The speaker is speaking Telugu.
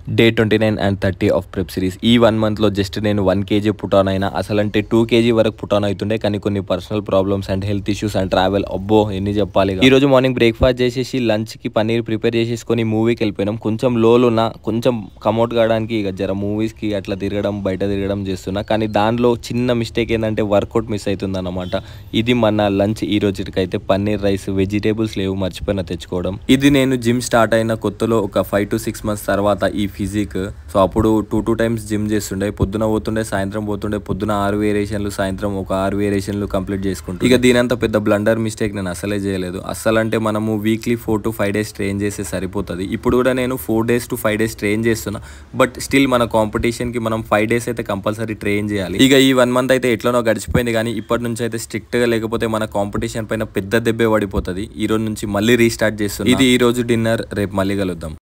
Day twenty nine and thirty of prep series ఈ వన్ మంత్లో జస్ట్ నేను వన్ కేజీ పుటాన్ అయినా అసలంటే టూ కేజీ వరకు పుటాన్ అవుతుండే కానీ కొన్ని personal problems and health issues and travel అబ్బో ఎన్ని చెప్పాలి ఇక. ఈ రోజు మార్నింగ్ బ్రేక్ఫాస్ట్ చేసేసి లంచ్కి పన్నీర్ ప్రిపేర్ చేసేసుకొని మూవీకి వెళ్ళిపోయినాం కొంచెం లోలు ఉన్న కొంచెం కమౌట్ కావడానికి ఇక జర మూవీస్కి అట్లా తిరగడం బయట తిరగడం చేస్తున్నా కానీ దానిలో చిన్న మిస్టేక్ ఏంటంటే వర్కౌట్ మిస్ అవుతుంది అనమాట ఇది మన లంచ్ ఈ రోజుకైతే పన్నీర్ రైస్ వెజిటేబుల్స్ లేవు మర్చిపోయినా తెచ్చుకోవడం ఇది నేను జిమ్ స్టార్ట్ అయిన కొత్తలో ఒక ఫైవ్ టు సిక్స్ మంత్స్ తర్వాత ఈ ఫిజిక్ సో అప్పుడు టూ టూ టైమ్స్ జిమ్ చేస్తుండే పొద్దున పోతుండే సాయంత్రం పోతుండే పొద్దున ఆరు వేరియేషన్లు సాయంత్రం ఒక ఆరు వేరియేషన్లు కంప్లీట్ చేసుకుంటూ ఇక దీనంత పెద్ద బ్లండర్ మిస్టేక్ నేను అసలే చేయలేదు అస్సలు అంటే మనము weekly four to five days train చేస్తే సరిపోతుంది ఇప్పుడు కూడా నేను four days to five days train చేస్తున్నా బట్ స్టిల్ మన కాంపిటీషన్కి మనం ఫైవ్ డేస్ అయితే కంపల్సరీ ట్రైన్ చేయాలి ఇక ఈ వన్ మంత్ అయితే ఎట్లనో గడిచిపోయింది కానీ ఇప్పటి నుంచి అయితే స్ట్రిక్ట్ గా లేకపోతే మన కాంపిటీషన్ పైన పెద్ద దెబ్బే పడిపోతుంది ఈ రోజు నుంచి మళ్ళీ రీస్టార్ట్ చేస్తుంది ఇది ఈ రోజు డిన్నర్ రేపు మళ్ళీ కలుద్దాం